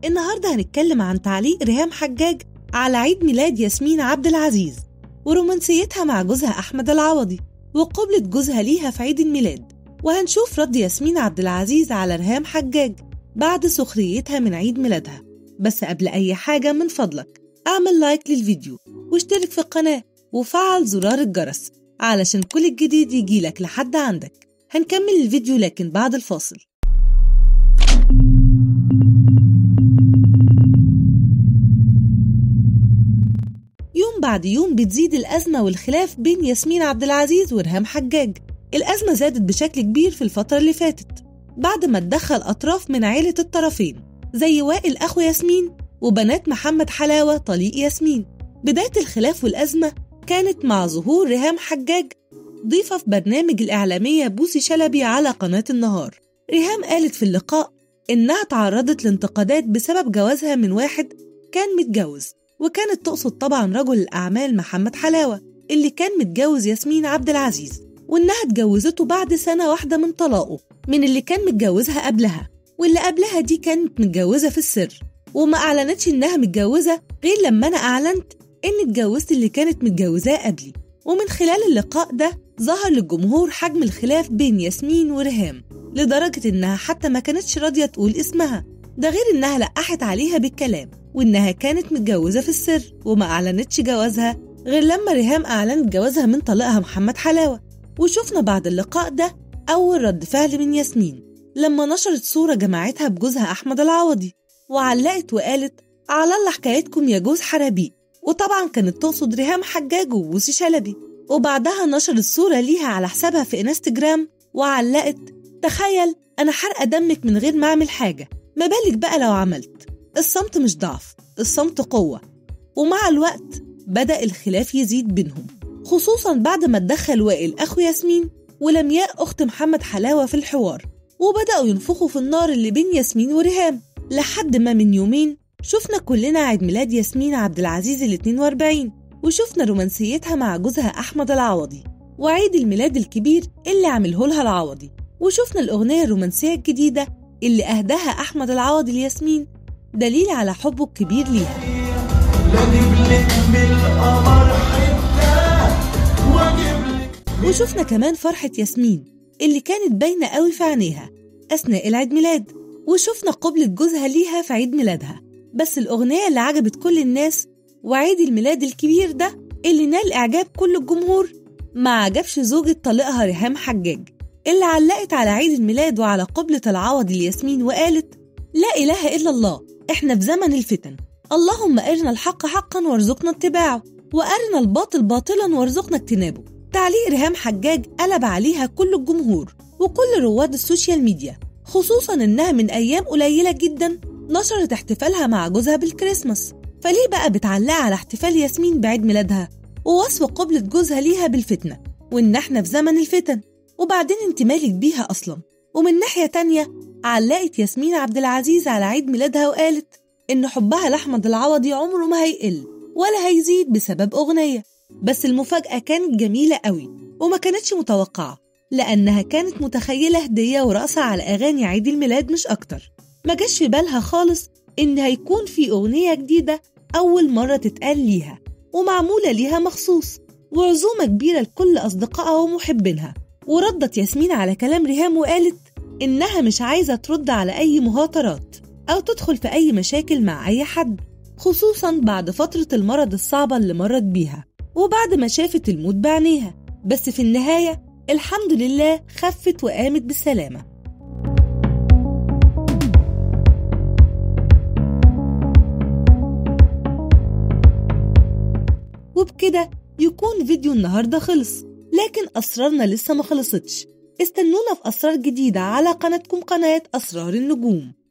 النهاردة هنتكلم عن تعليق ريهام حجاج على عيد ميلاد ياسمين عبد العزيز ورومانسيتها مع جوزها أحمد العوضي وقبلة جوزها ليها في عيد الميلاد وهنشوف رد ياسمين عبد العزيز على ريهام حجاج بعد سخريتها من عيد ميلادها بس قبل أي حاجة من فضلك اعمل لايك للفيديو واشترك في القناة وفعل زرار الجرس علشان كل الجديد يجيلك لحد عندك هنكمل الفيديو لكن بعد الفاصل يوم بعد يوم بتزيد الأزمة والخلاف بين ياسمين عبد العزيز ورهام حجاج الأزمة زادت بشكل كبير في الفترة اللي فاتت بعد ما اتدخل أطراف من عيلة الطرفين زي وائل أخو ياسمين وبنات محمد حلاوة طليق ياسمين بداية الخلاف والأزمة كانت مع ظهور ريهام حجاج ضيفة في برنامج الإعلامية بوسي شلبي على قناة النهار ريهام قالت في اللقاء إنها تعرضت لانتقادات بسبب جوازها من واحد كان متجوز وكانت تقصد طبعا رجل الأعمال محمد حلاوة اللي كان متجوز ياسمين عبد العزيز وإنها اتجوزته بعد سنة واحدة من طلاقه من اللي كان متجوزها قبلها واللي قبلها دي كانت متجوزة في السر وما أعلنتش إنها متجوزة غير لما أنا أعلنت إني اتجوزت اللي كانت متجوزاه قبلي ومن خلال اللقاء ده ظهر للجمهور حجم الخلاف بين ياسمين وريهام لدرجة إنها حتى ما كانتش راضية تقول اسمها ده غير إنها لقحت عليها بالكلام وإنها كانت متجوزة في السر وما أعلنتش جوازها غير لما ريهام أعلنت جوازها من طليقها محمد حلاوة وشفنا بعد اللقاء ده أول رد فعل من ياسمين لما نشرت صورة جمعتها بجوزها أحمد العوضي وعلقت وقالت على الله حكايتكم يا جوز حرابيق وطبعا كانت تقصد ريهام حجاج وبوسي شلبي وبعدها نشرت صورة ليها على حسابها في انستجرام وعلقت تخيل أنا حرقة دمك من غير ما أعمل حاجة ما بالك بقى لو عملت الصمت مش ضعف الصمت قوة ومع الوقت بدأ الخلاف يزيد بينهم خصوصا بعد ما اتدخل وائل أخو ياسمين ولمياء أخت محمد حلاوة في الحوار وبدأوا ينفخوا في النار اللي بين ياسمين وريهام لحد ما من يومين شفنا كلنا عيد ميلاد ياسمين عبد العزيز ال 42 وشفنا رومانسيتها مع جوزها أحمد العوضي وعيد الميلاد الكبير اللي عمله لها العوضي وشفنا الأغنية الرومانسية الجديدة اللي أهداها أحمد العوضي لياسمين دليل على حبه الكبير ليها وشفنا كمان فرحة ياسمين اللي كانت باينة قوي في عينيها أثناء العيد ميلاد وشفنا قبلة جوزها ليها في عيد ميلادها بس الأغنية اللي عجبت كل الناس وعيد الميلاد الكبير ده اللي نال إعجاب كل الجمهور ما عجبش زوجة طليقها ريهام حجاج اللي علقت على عيد الميلاد وعلى قبلة العوض لياسمين وقالت لا إله إلا الله إحنا في زمن الفتن اللهم أرنا الحق حقا وارزقنا اتباعه وأرنا الباطل باطلا وارزقنا اجتنابه تعليق ريهام حجاج قلب عليها كل الجمهور وكل رواد السوشيال ميديا خصوصا إنها من أيام قليلة جدا نشرت احتفالها مع جوزها بالكريسماس فليه بقى بتعلق على احتفال ياسمين بعيد ميلادها ووصف قبلة جوزها ليها بالفتنة وإن احنا في زمن الفتن وبعدين انت مالك بيها أصلا ومن ناحية تانية علقت ياسمين عبد العزيز على عيد ميلادها وقالت إن حبها لأحمد العوضي عمره ما هيقل ولا هيزيد بسبب أغنية بس المفاجأة كانت جميلة قوي وما كانتش متوقعة لأنها كانت متخيلة هدية ورقصة على أغاني عيد الميلاد مش أكتر ما جاش في بالها خالص إن هيكون في أغنية جديدة أول مرة تتقال ليها ومعمولة ليها مخصوص وعزومة كبيرة لكل أصدقائها ومحبينها وردت ياسمين على كلام ريهام وقالت إنها مش عايزة ترد على أي مهاترات أو تدخل في أي مشاكل مع أي حد خصوصا بعد فترة المرض الصعبة اللي مرت بيها وبعد ما شافت الموت بعينيها بس في النهاية الحمد لله خفت وقامت بالسلامة وبكده يكون فيديو النهاردة خلص لكن أسرارنا لسه ما خلصتش استنونا في أسرار جديدة على قناتكم قناة أسرار النجوم